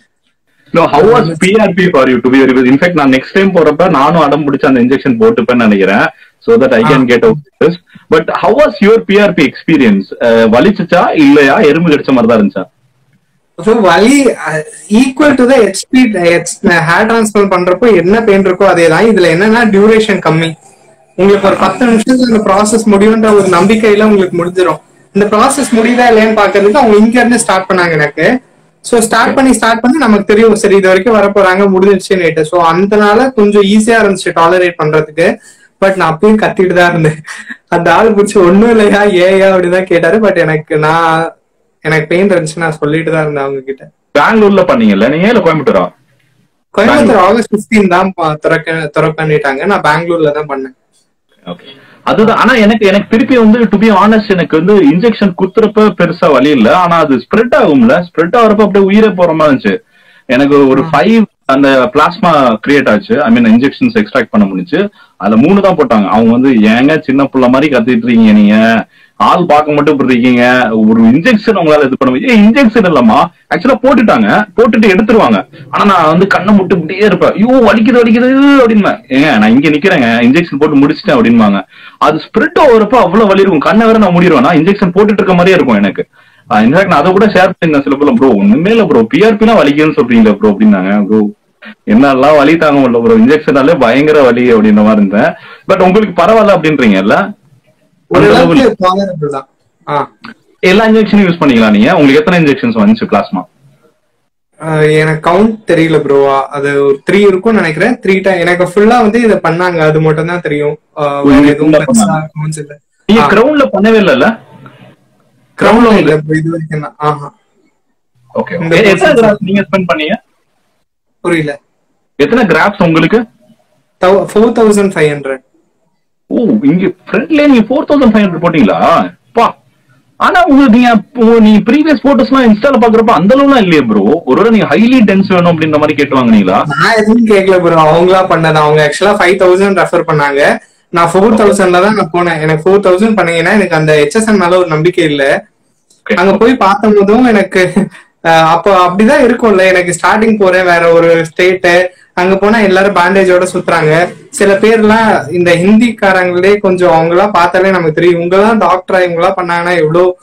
No, how was PRP for you to be very In fact, நான் நெக்ஸ்ட் டைம் போறப்ப நானும் அடம் பிடிச்சு அந்த இன்ஜெக்ஷன் போட்டுப்பேன்னு நினைக்கிறேன் so that I can get out this but how was your PRP experience வலிச்சுச்சா இல்லையா எறும்பு கடிச்ச மாதிரி தான் இருந்துச்சா ஸோ வலி equal to the HP hair transfer பண்றப்போ என்ன பெயின் இருக்கோ அதே தான் இதுல என்னன்னா டியூரேஷன் கம்மி உங்களுக்கு ஒரு பத்து நிமிஷத்துல இந்த ப்ராசஸ் முடியுன்ற ஒரு நம்பிக்கையில உங்களுக்கு முடிஞ்சிடும் இந்த ப்ராசஸ் முடியுதா இல்லையான்னு பாக்குறதுக்கு அவங்க இங்க இருந்து ஸ்டார்ட் பண்ணாங்க எனக்கு சோ ஸ்டார்ட் பண்ணி ஸ்டார்ட் பண்ணி நமக்கு தெரியும் சரி இது வரைக்கும் வர போறாங்க முடிஞ்சிருச்சுன்னு சோ அதனால கொஞ்சம் ஈஸியா இருந்துச்சு டாலரேட் பண்றதுக்கு பட் நான் அப்பயும் கத்திட்டு தான் இருந்தேன் அந்த ஆள் பிடிச்சி ஒண்ணும் இல்லையா ஏயா அப்படிதான் கேட்டாரு பட் எனக்கு நான் எனக்கு பெயின் இருந்துச்சு நான் சொல்லிட்டு தான் இருந்தேன் அவங்க கிட்ட பெங்களூர்ல பண்ணீங்கல்ல நீங்க இல்ல கோயம்புத்தூரா கோயம்புத்தூர் ஆகஸ்ட் 15 தான் ப- திறக்க திற பண்ணிட்டாங்க நான் பெங்களூர்ல தான் பண்ணேன் ஓகே அதுதான் ஆனா எனக்கு எனக்கு திருப்பி வந்து டு பி ஆனஸ்ட் எனக்கு வந்து இன்ஜெக்ஷன் குத்துறப்ப பெருசா வலி இல்ல ஆனா அது ஸ்ப்ரெட் ஆகும்ல ஸ்ப்ரெட் ஆகுறப்ப அப்படியே உயிரே போற மாதிரி இருந்துச்சு எனக்கு ஒரு ஃபைவ் அந்த பிளாஸ்மா கிரியேட் ஆச்சு ஐ மீன் இன்ஜெக்ஷன்ஸ் எக்ஸ்ட்ராக்ட் பண்ண முடிஞ்சு அதுல மூணு தான் போட்டாங்க அவங்க வந்து ஏங்க சின்ன புள்ள மாதிரி கத்திட்டு இருக்கீங்க நீங்க ஆள் பார்க்க மட்டும் இப்படி இருக்கீங்க ஒரு இன்ஜெக்ஷன் உங்களால இது பண்ண முடியும் இன்ஜெக்ஷன் இல்லம்மா ஆக்சுவலா போட்டுட்டாங்க போட்டுட்டு எடுத்துருவாங்க ஆனா நான் வந்து கண்ணை முட்டு இப்படியே இருப்பேன் ஐயோ வலிக்குது வலிக்குது அப்படின்னு ஏங்க நான் இங்க நிக்கிறேங்க இன்ஜெக்ஷன் போட்டு முடிச்சிட்டேன் அப்படின்பாங்க அது ஸ்ப்ரெட் ஆகுறப்ப அவ்வளவு வலி இருக்கும் கண்ணை வேற நான் முடிடுவேன் இன்ஜெக்ஷன் போட்டுட்டு இருக்க மாதிரியே இருக்கும் எனக்கு இன்ஃபேக்ட் நான் அதை கூட ஷேர் பண்ணிருந்தேன் சில பேர் ப்ரோ ஒண்ணுமே இல்ல ப்ரோ பிஆர்பி எல்லாம் வலிக்குதுன்னு சொல்றீங்களா ப்ரோ அப்படின்னாங்க ப்ரோ என்னெல்லாம் வலி தாங்க முடியல ப்ரோ இன்ஜெக்ஷனாலே பயங்கர வலி அப்படின்ற மாதிரி இருந்தேன் பட் உங்களுக்கு பரவாயில்ல அப்படின்றீங்கல்ல ஓரளவுக்கு tolerable தான் ஆ எல்லா இன்ஜெக்ஷனும் யூஸ் பண்ணீங்களா நீங்க உங்களுக்கு எத்தனை இன்ஜெக்ஷன்ஸ் வந்துச்சு பிளாஸ்மா அஹ் எனக்கு கவுண்ட் தெரியல ப்ரோ அது ஒரு த்ரீ இருக்கும்னு நினைக்கிறேன் த்ரீ டைம் எனக்கு ஃபுல்லா வந்து இதை பண்ணாங்க அது மட்டும் தான் தெரியும் அஹ் வேற உங்களுக்கு எதுவும் full-ஆ பெருசா பண்ணாங்க. counts இல்ல நீங்க ஆ. கிரவுண்ட்ல பண்ணவே இல்லல்ல கிரவுண்ட்ல இல்ல bro, இது வரைக்கும் தான் ஆஹா ஓகே இந்த எத்தனை process- கிராப்ஸ் நீங்க ஸ்பெண்ட் பண்ணீங்க புரியல எத்தனை கிராப்ஸ் உங்களுக்கு four thousand five hundred oh இங்க ஃப்ரண்ட்ல நீங்க ஃபோர் தௌசண்ட் ஃபைவ் ஹண்ட்ரட் போட்டீங்களா பா ஆனா உங்களுக்கு நீங்க இப்போ நீங்க ப்ரீவியஸ் போட்டோஸ்லாம் இன்ஸ்டால பாக்குறப்ப அந்த அளவுலாம் இல்லையே ப்ரோ ஒருவேளை நீங்க ஹைலி டென்ஸ் வேணும் அப்படின்ற மாதிரி கேட்டு வாங்குனீங்களா நான் எதுவும் கேட்கல ப்ரோ அவங்களா பண்ணது அவங்க ஆக்சுவலா ஃபைவ் தௌசண்ட் ரெஃபர் பண்ணாங்க நான் ஃபோர் தௌசண்ட்ல தான் நான் போனேன் எனக்கு ஃபோர் தௌசண்ட் பண்ணீங்கன்னா எனக்கு அந்த ஹெச்எஸ்என் மேல ஒரு நம்பிக்கை இல்ல Okay. அங்க போய் பார்த்தும் போதும் எனக்கு அஹ், அப்போ அப்படிதான் இருக்கும்ல எனக்கு ஸ்டார்டிங் போறேன் வேற ஒரு ஸ்டேட்டு அங்க போனா எல்லாரும் பேண்டேஜோட சுத்துறாங்க சில பேர்லாம் இந்த ஹிந்திக்காரங்களே கொஞ்சம் அவங்களா பார்த்தாலே நமக்கு தெரியும் இவங்கெல்லாம் டாக்டரா இவங்களா பண்ணாங்கன்னா எவ்வளவு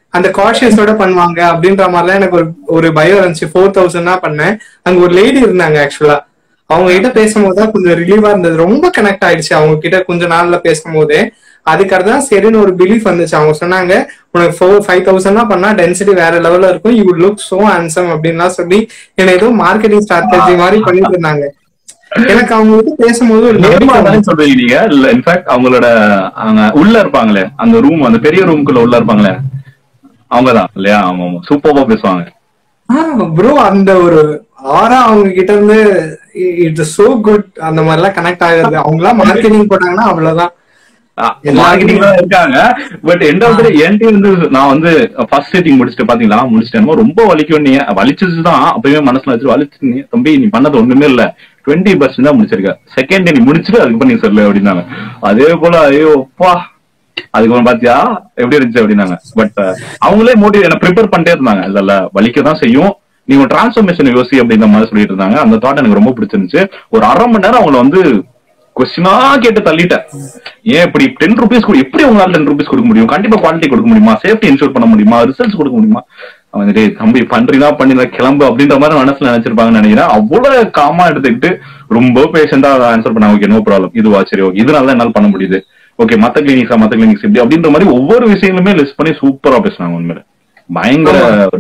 அந்த காஷியஸோட பண்ணுவாங்க அப்படின்ற மாதிரிலாம் எனக்கு ஒரு ஒரு பயம் இருந்துச்சு ஃபோர் தௌசண்ட் தான் பண்ணேன் அங்க ஒரு லேடி இருந்தாங்க ஆக்சுவலா அவங்க கிட்ட பேசும்போது தான் கொஞ்சம் ரிலீவா இருந்தது ரொம்ப கனெக்ட் ஆயிடுச்சு அவங்க கிட்ட கொஞ்ச நாள்ல பேசும்போதே அதுக்கடுத்து தான் சரின்னு ஒரு பிலீஃப் வந்துச்சு அவங்க சொன்னாங்க உனக்கு ஃபோர் ஃபைவ் தௌசண்ட் தான் பண்ணா டென்சிட்டி வேற லெவல்ல இருக்கும் யூ லுக் சோ ஹேண்ட்ஸம் அப்படின்லாம் சொல்லி என்ன ஏதோ மார்க்கெட்டிங் ஸ்ட்ராட்டஜி மாதிரி பண்ணிட்டு இருந்தாங்க எனக்கு அவங்க கிட்ட பேசும்போது ஒரு நிஜமா நம்பிக்கை தானே சொல்றீங்க நீங்க இல்ல இன்ஃபேக்ட் அவங்களோட அவங்க உள்ள இருப்பாங்களே அந்த ரூம் அந்த பெரிய ரூம்குள்ள உள்ள இருப்பாங்களே அவங்கதான் இல்லையா ஆமா ஆமா சூப்பர்வா பேசுவாங்க ப்ரோ அந்த ஒரு ஆரா அவங்க கிட்ட இருந்து இட்ஸ் சோ குட் அந்த மாதிரி எல்லாம் கனெக்ட் ஆகுறது அவங்க எல்லாம் மார்க்கெட்டிங் போட்டாங்கன்னா அவ்வளவுதான் மார்க்கெட்டிங் தான் இருக்காங்க பட் எண்ட் ஆஃப் என்கிட்ட வந்து நான் வந்து ஃபர்ஸ்ட் செட்டிங் முடிச்சுட்டு பாத்தீங்களா முடிச்சிட்டேன் ரொம்ப வலிக்கும் நீ வலிச்சது தான் அப்பவே மனசுல வச்சு வலிச்சு நீ தம்பி நீ பண்ணது ஒண்ணுமே இல்ல டுவெண்ட்டி பர்சன்ட் தான் முடிச்சிருக்க செகண்ட் நீ முடிச்சுட்டு அதுக்கப்புறம் நீ சொல்லு அப்படின்னாங்க அதே போல ஐயோ பா அதுக்கப்புறம் பாத்தியா எப்படி இருந்துச்சு அப்படின்னாங்க பட் அவங்களே மோட்டிவ் என்ன ப்ரிப்பேர் பண்ணிட்டே இருந்தாங்க இல்ல இல்ல வலிக்க தான் செய்யும் நீ ஒரு டிரான்ஸ்ஃபர்மேஷன் யோசி அப்படின்ற மாதிரி சொல்லிட்டு இருந்தாங்க அந்த தாட் எனக்கு ரொம்ப பிடிச்சிருந்துச்சு ஒரு அரை மணி நேரம் அவங்கள வந்து கொஸ்டினா கேட்டு தள்ளிட்டேன் ஏன் இப்படி டென் ருபீஸ் எப்படி உங்களால டென் ருபீஸ் கொடுக்க முடியும் கண்டிப்பா குவாலிட்டி கொடுக்க முடியுமா சேஃப்டி இன்ஷூர் பண்ண முடியுமா ரிசல்ட்ஸ் கொடுக்க முடியுமா அவங்க டேய் தம்பி பண்றீங்களா பண்ணி கிளம்பு அப்படின்ற மாதிரி மனசுல நினைச்சிருப்பாங்கன்னு நினைக்கிறேன் அவ்வளவு காமா எடுத்துக்கிட்டு ரொம்ப பேஷண்டா ஆன்சர் பண்ணாங்க ஓகே நோ ப்ராப்ளம் இதுவா சரி ஓகே இதனால என்னால பண்ண முடியுது ஓகே மத்த கிளினிக்ஸா மத்த கிளினிக்ஸ் இப்படி அப்படின்ற மாதிரி ஒவ்வொரு விஷயங்களுமே லிஸ்ட் பண்ணி சூப்பரா பேசுனாங்க உண்மையில பயங்கர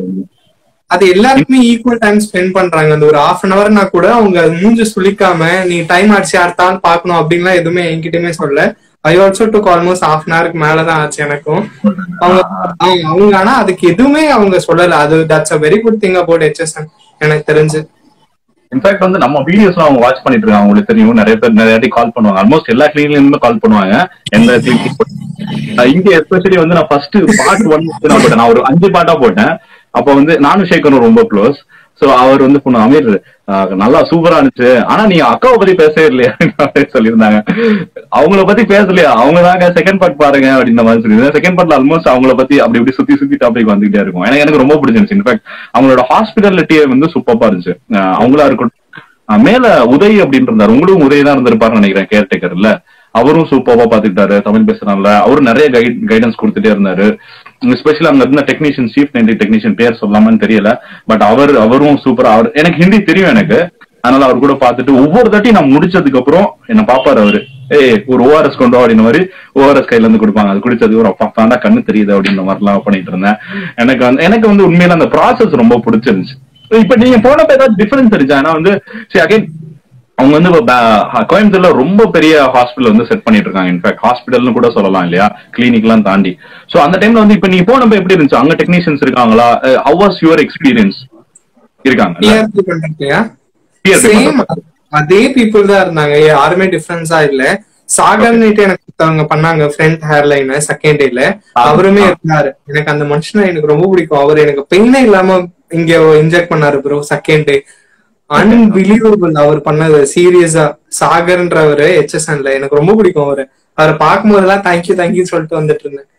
அது எல்லாருக்குமே ஈக்குவல் டைம் ஸ்பெண்ட் பண்றாங்க அந்த ஒரு ஹாஃப் அன் ஹவர்னா கூட அவங்க மூஞ்சி சுளிக்காம நீ டைம் ஆச்சு அடுத்தான்னு பாக்கணும் அப்படின்லாம் எதுவுமே என்கிட்டயுமே சொல்ல I also took almost half an ஹவருக்கு மேலதான் ஆச்சு எனக்கும் அவங்க அவங்க- அவங்க ஆனா அதுக்கு எதுவுமே அவங்க சொல்லல அது that's a very good thing about HSN எனக்கு தெரிஞ்சு இன்ஃபேக்ட் வந்து நம்ம வீடியோஸ் அவங்க வாட்ச் பண்ணிட்டு இருக்காங்க உங்களுக்கு தெரியும் நிறைய பேர் நிறைய வாட்டி கால் பண்ணுவாங்க ஆல்மோஸ்ட் எல்லா கிளினிக்லயுமே கால் பண்ணுவாங்க எந்த கிளினிக் இங்க எஸ்பெஷலி வந்து நான் ஃபர்ஸ்ட் பார்ட் ஒன் நான் போட்டேன் நான் ஒரு அஞ்சு பாட்டா போட்டேன் அப்ப வந்து நானும் ஷேக்கரும் ரொம்ப க்ளோஸ் சோ அவர் வந்து பொண்ணு அமீர் ஆஹ், நல்லா சூப்பரா இருந்துச்சு ஆனா நீங்க அக்காவை பத்தி பேசவே இல்லையா அப்படின்னு சொல்லியிருந்தாங்க அவங்கள பத்தி பேசலையா அவங்க தாங்க செகண்ட் பார்ட் பாருங்க அப்படின்ற மாதிரி சொல்லியிருந்தேன் செகண்ட் பார்ட்ல ஆல்மோஸ்ட் அவங்கள பத்தி அப்படி இப்படி சுத்தி சுத்தி டாபிக் வந்துகிட்டே இருக்கும் எனக்கு எனக்கு ரொம்ப பிடிச்சிருந்துச்சு இன்ஃபேக்ட் அவங்களோட ஹாஸ்பிட்டாலிட்டியே வந்து சூப்பரா இருந்துச்சு ஆஹ், அவங்களா இருக்கட்டும் ஆஹ், மேல உதய் அப்படின்னு இருந்தாரு உங்களும் உதய் தான் இருந்திருப்பாருன்னு நினைக்கிறேன் கேர்டேக்கர்ல அவரும் சூப்பரா பாத்துக்கிட்டாரு தமிழ் பேசுறாங்கல்ல அவரும் நிறைய கைட் கைடன்ஸ் கொடுத்துட்டே இருந்தாரு ஸ்பெஷலி அங்க இருந்த டெக்னீஷியன் சீஃப் நைன்டி டெக்னீஷியன் பேர் சொல்லாமான்னு தெரியல பட் அவர் அவரும் சூப்பரா அவர் எனக்கு ஹிந்தி தெரியும் எனக்கு அதனால அவர் கூட பார்த்துட்டு ஒவ்வொரு தாட்டி நான் முடிச்சதுக்கு அப்புறம் என்ன பாப்பாரு அவரு ஏய் ஒரு ஓஆர்எஸ் கொண்டு வா அப்படின்ற மாதிரி ஓஆர்எஸ் கையில இருந்து கொடுப்பாங்க அது குடிச்சதுக்கு ஒரு அப்பா தாண்டா கண்ணு தெரியுது அப்படின்ற மாதிரி எல்லாம் பண்ணிட்டு இருந்தேன் எனக்கு வந்து எனக்கு வந்து உண்மையில அந்த ப்ராசஸ் ரொம்ப பிடிச்சிருந்துச்சு இப்ப நீங்க போனப்ப ஏதாவது டிஃபரன்ஸ் இருந்துச்சு ஆனா வந்து சரி அகைன் அவங்க வந்து இப்ப ப- கோயம்புத்தூர்ல ரொம்ப பெரிய ஹாஸ்பிட்டல் வந்து செட் பண்ணிட்டு இருக்காங்க இன்ஃபேக்ட் ஹாஸ்பிட்டல்னு கூட சொல்லலாம் இல்லையா கிளினிக் எல்லாம் தாண்டி சோ அந்த டைம்ல வந்து இப்ப நீங்க போனப்ப எப்படி இருந்துச்சு அங்க டெக்னீஷியன்ஸ் இருக்காங்களா ஹவ் வாஸ் யுவர் எக்ஸ்பீரியன்ஸ் இருக்காங்க டிஆர்பி பண்றதுயா TRP சேம் பண்றது. அதே பீப்புள் தான் இருந்தாங்க யாருமே டிஃபரன்ஸா இல்ல சாகர்னிட்டு எனக்கு ஒருத்தவங்க பண்ணாங்க ஃப்ரண்ட் ஹேர் லைன் செகண்ட் டேல அவருமே இருந்தாரு எனக்கு அந்த மனுஷனை எனக்கு ரொம்ப பிடிக்கும் அவர் எனக்கு பெயினே இல்லாம இங்க இன்ஜெக்ட் பண்ணாரு ப்ரோ செகண்ட் டே அன்பிலீவபிள் அவர் பண்ணது சீரியஸா சாகர்ன்றவரு ஹெச்எஸ்என்ல எனக்கு ரொம்ப பிடிக்கும் அவரு அவரை பார்க்கும் போதெல்லாம் தேங்க்யூ தேங்க்யூ சொல்லிட்டு வந்துட்டு இருந்தேன்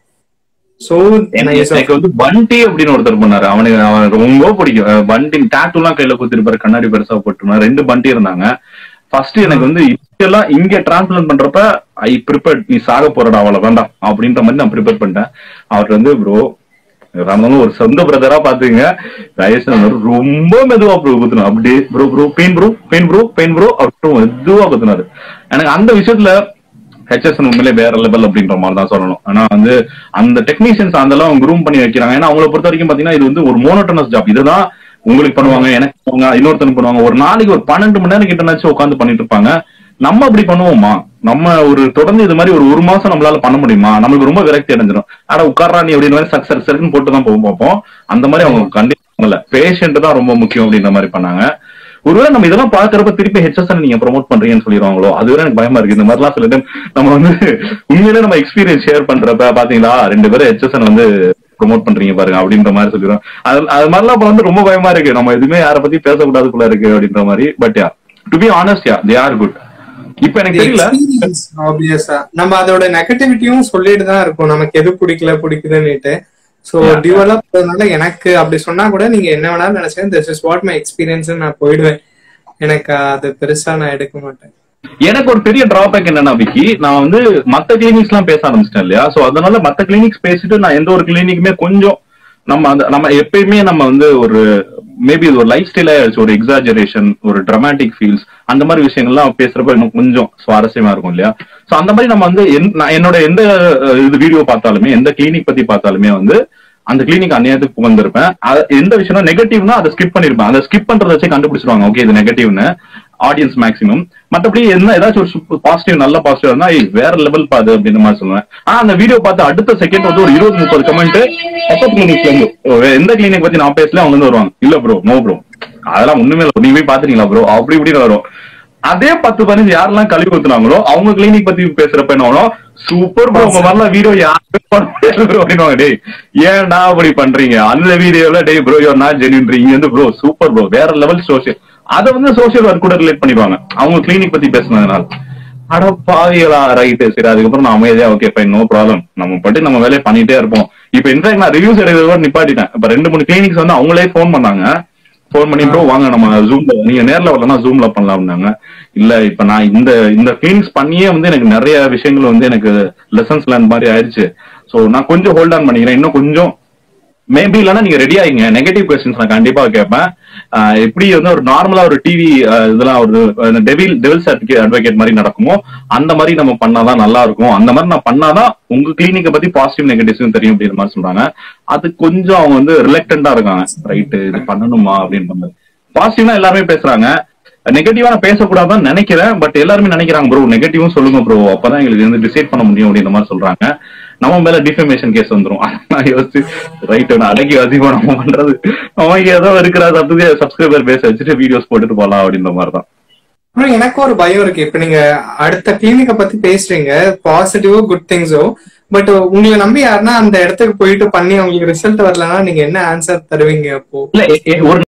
சோ எனக்கு எனக்கு வந்து பண்டி அப்படின்னு ஒருத்தர் பண்ணாரு அவனுக்கு அவன் ரொம்ப பிடிக்கும் அஹ் பண்டி டேட்டூ எல்லாம் கையில குத்திருப்பாரு கண்ணாடி பெருசா போட்டுருந்தாரு ரெண்டு பண்டி இருந்தாங்க ஃபர்ஸ்ட் எனக்கு வந்து இதெல்லாம் இங்க டிரான்ஸ்பிளண்ட் பண்றப்ப ஐ ப்ரிப்பேர்ட் நீ சாக போறடா அவளை வேண்டாம் அப்படின்ற மாதிரி நான் ப்ரிப்பேர் பண்ணிட்டேன் அவர் வந்து ப்ரோ இருந்தாலும் ஒரு சொந்த பிரதரா பாத்துங்க தயவுசெய்து ரொம்ப மெதுவா ப்ரோ குத்துணும் அப்படியே bro bro pain bro pain bro pain bro அப்படின்னு மெதுவா குத்துனாரு எனக்கு அந்த விஷயத்துல ஹெச்எஸ் உண்மையிலே வேற லெவல் அப்படின்ற மாதிரி தான் சொல்லணும் ஆனா வந்து அந்த டெக்னீஷியன்ஸ் அதெல்லாம் குரூம் பண்ணி வைக்கிறாங்க ஏன்னா அவங்கள பொறுத்த வரைக்கும் பாத்தீங்கன்னா இது வந்து ஒரு மோனோட்டனஸ் ஜாப் இதுதான் உங்களுக்கு பண்ணுவாங்க எனக்கு பண்ணுவாங்க இன்னொருத்தனுக்கு பண்ணுவாங்க ஒரு நாளைக்கு ஒரு பன்னெண்டு மணி நேரம் கிட்டனாச்சும் உட்காந்து பண்ணிட்டு இருப்பாங்க நம்ம அப்படி பண்ணுவோமா நம்ம ஒரு தொடர்ந்து இது மாதிரி ஒரு ஒரு மாசம் நம்மளால பண்ண முடியுமா நம்மளுக்கு ரொம்ப விரக்தி அடைஞ்சிடும் ஆனா உட்கார்றா நீ அப்படின்னு மாதிரி சக் சக் சக்குன்னு போட்டு தான் போக பார்ப்போம் அந்த மாதிரி அவங்க கண்டிப்பா இல்ல பேஷண்ட் தான் ரொம்ப முக்கியம் அப்படின்ற மாதிரி பண்ணாங்க ஒருவேளை நம்ம இதெல்லாம் பாக்குறப்ப திருப்பி ஹெச்எஸ் நீங்க ப்ரோமோட் பண்றீங்கன்னு சொல்லிடுவாங்களோ அது வேற எனக்கு பயமா இருக்கு இந்த மாதிரிலாம் சில டைம் நம்ம வந்து உண்மையிலே நம்ம எக்ஸ்பீரியன்ஸ் ஷேர் பண்றப்ப பாத்தீங்களா ரெண்டு பேரும் ஹெச்எஸ் வந்து ப்ரோமோட் பண்றீங்க பாருங்க அப்படின்ற மாதிரி சொல்லிடுவோம் அது அது மாதிரிலாம் அப்ப வந்து ரொம்ப பயமா இருக்கு நம்ம எதுவுமே யாரை பத்தி பேசக்கூடாது போல இருக்கு அப்படின்ற மாதிரி but ya to be honest ya they are good இப்ப எனக்கு தெரியல ஆப்வியஸா நம்ம அதோட நெகட்டிவிட்டியும் சொல்லிட்டு தான் இருக்கோம் நமக்கு எது பிடிக்கல பிடிக்குதுன்னுட்டு சோ டியூவலா போறதுனால எனக்கு அப்படி சொன்னா கூட நீங்க என்ன வேணாலும் நினைச்சேன் this is what my experience நான் போயிடுவேன் எனக்கு அது பெருசா நான் எடுக்க மாட்டேன் எனக்கு ஒரு பெரிய டிராபேக் என்னன்னா விக்கி நான் வந்து மத்த கிளினிக்ஸ் எல்லாம் பேச ஆரம்பிச்சிட்டேன் இல்லையா சோ அதனால மத்த கிளினிக்ஸ் பேசிட்டு நான் எந்த ஒரு கிளினிக்குமே கொஞ்சம் நம்ம அந்த நம்ம எப்பயுமே நம்ம வந்து ஒரு மேபி இது ஒரு லைஃப் ஸ்டைல ஒரு எக்ஸாஜரேஷன் ஒரு dramatic ஃபீல்ஸ் அந்த மாதிரி விஷயங்கள்லாம் பேசுறப்ப இன்னும் கொஞ்சம் சுவாரஸ்யமா இருக்கும் இல்லையா சோ அந்த மாதிரி நம்ம வந்து என்- நான் என்னோட எந்த அஹ், இது வீடியோ பார்த்தாலுமே எந்த கிளினிக் பத்தி பார்த்தாலுமே வந்து அந்த கிளினிக் அந்நியத்துக்கு புகழ்ந்திருப்பேன் அது எந்த விஷயம்னா நெகட்டிவ்னா அதை ஸ்கிப் பண்ணிருப்பேன் அதை ஸ்கிப் பண்றத வச்சு கண்டுபிடிச்சிருவாங்க ஓகே இது நெகட்டிவ்னு ஆடியன்ஸ் மேக்ஸிமம் மத்தபடி என்ன ஏதாச்சும் ஒரு பாசிட்டிவ் நல்ல பாசிட்டிவ் இருந்தா "ஏய், வேற லெவல் பாது அப்படின்ற மாதிரி சொல்லுவேன் ஆனா அந்த வீடியோ பார்த்து அடுத்த செகண்ட் வந்து ஒரு இருபது முப்பது கமெண்ட் பக்கத்து கிளினிக்ல இருந்து ஓ, வே- எந்த கிளினிக் பத்தி நான் பேசல அவங்க வந்து வருவாங்க இல்ல ப்ரோ நோ ப்ரோ அதெல்லாம் ஒண்ணுமே இல்லை நீங்க போய் பாத்துறீங்களா ப்ரோ அப்படி இப்படின்னு வரும் அதே பத்து பதினஞ்சு யாரெல்லாம் கழுவி ஊத்துனாங்களோ அவங்க கிளினிக் பத்தி பேசுறப்ப என்ன ஆகும் சூப்பர் ப்ரோ உங்க மாதிரிலாம் வீடியோ யாருமே பண்ண முடியாது ப்ரோ அப்படின்னுவாங்க டேய் ஏன்டா அப்படி பண்றீங்க அந்த வீடியோல டேய் ப்ரோ யூர் நாட் ஜென்யூன் இங்க வந்து ப்ரோ சூப்பர் ப்ரோ வேற லெவல் சோசியல் அதை வந்து சோசியல் ஒர்க் கூட ரிலேட் பண்ணிடுவாங்க அவங்க கிளினிக் பத்தி பேசுனதுனால அட பாவிகளா ரைட்டு சரி அதுக்கப்புறம் நான் அமைதியா ஓகே ஃபைன் நோ ப்ராப்ளம் நம்ம பட்டு நம்ம வேலையை பண்ணிட்டே இருப்போம் இப்ப இன்ஃபேக்ட் நான் ரிவ்யூஸ் எடுக்கிறத நிப்பாட்டிட்டேன் இப்ப ரெண்டு மூணு கிளினிக்ஸ் வந்து அவங்களே ஃபோன் பண்ணாங்க ஃபோன் பண்ணி ப்ரோ வாங்க நம்ம ஜூம்ல நீங்க நேர்ல வரலன்னா ஜூம்ல பண்ணலாம்னாங்க இல்ல இப்ப நான் இந்த இந்த கிளினிக்ஸ் பண்ணியே வந்து எனக்கு நிறைய விஷயங்கள் வந்து எனக்கு லெசன்ஸ் லேர்ன் மாதிரி ஆயிடுச்சு சோ நான் கொஞ்சம் ஹோல்ட் ஆன் பண்ணிக்கிறேன் இன்னும் கொஞ்சம் மேபி இல்லைன்னா நீங்க ரெடி ஆகிங்க நெகட்டிவ் கொஸ்டின்ஸ் நான் கண்டிப்பா கேட்பேன் ஆஹ் எப்படி வந்து ஒரு நார்மலா ஒரு டிவி இதெல்லாம் ஒரு டெவில் டெவில் சர்டிஃபிகேட் அட்வொகேட் மாதிரி நடக்குமோ அந்த மாதிரி நம்ம பண்ணாதான் நல்லா இருக்கும் அந்த மாதிரி நான் பண்ணாதான் உங்க கிளினிக்கை பத்தி பாசிட்டிவ் நெகட்டிவ்ஸும் தெரியும் அப்படின்ற மாதிரி சொல்றாங்க அது கொஞ்சம் அவங்க வந்து ரிலக்டண்டா இருக்காங்க ரைட்டு இது பண்ணணுமா அப்படின்ற மாதிரி பாசிட்டிவ்னா எல்லாருமே பேசுறாங்க நெகட்டிவா நான் பேசக்கூடாதுன்னு நினைக்கிறேன் பட் எல்லாருமே நினைக்கிறாங்க ப்ரோ நெகட்டிவும் சொல்லுங்க ப்ரோ அப்பதான் எங்களுக்கு வந்து டிசைட் பண்ண முடியும் அப்படின்ற மாதிரி சொல்றாங்க நம்ம மேல டிஃபமேஷன் கேஸ் வந்துரும் நான் யோசிச்சு ரைட் நான் அடக்கி அதிகமா நம்ம பண்றது அவன் ஏதோ இருக்கிற தப்புக்கு சப்ஸ்கிரைபர் பேச வச்சுட்டு வீடியோஸ் போட்டுட்டு போலாம் அப்படின்ற மாதிரி தான் அப்புறம் எனக்கு ஒரு பயம் இருக்கு இப்ப நீங்க அடுத்த கிளினிக்க பத்தி பேசுறீங்க பாசிட்டிவோ குட் திங்ஸோ பட் உங்களை நம்பி யாருன்னா அந்த இடத்துக்கு போயிட்டு பண்ணி உங்களுக்கு ரிசல்ட் வரலன்னா நீங்க என்ன ஆன்சர் தருவீங்க அப்போ இல்ல எ- எ- ஒரு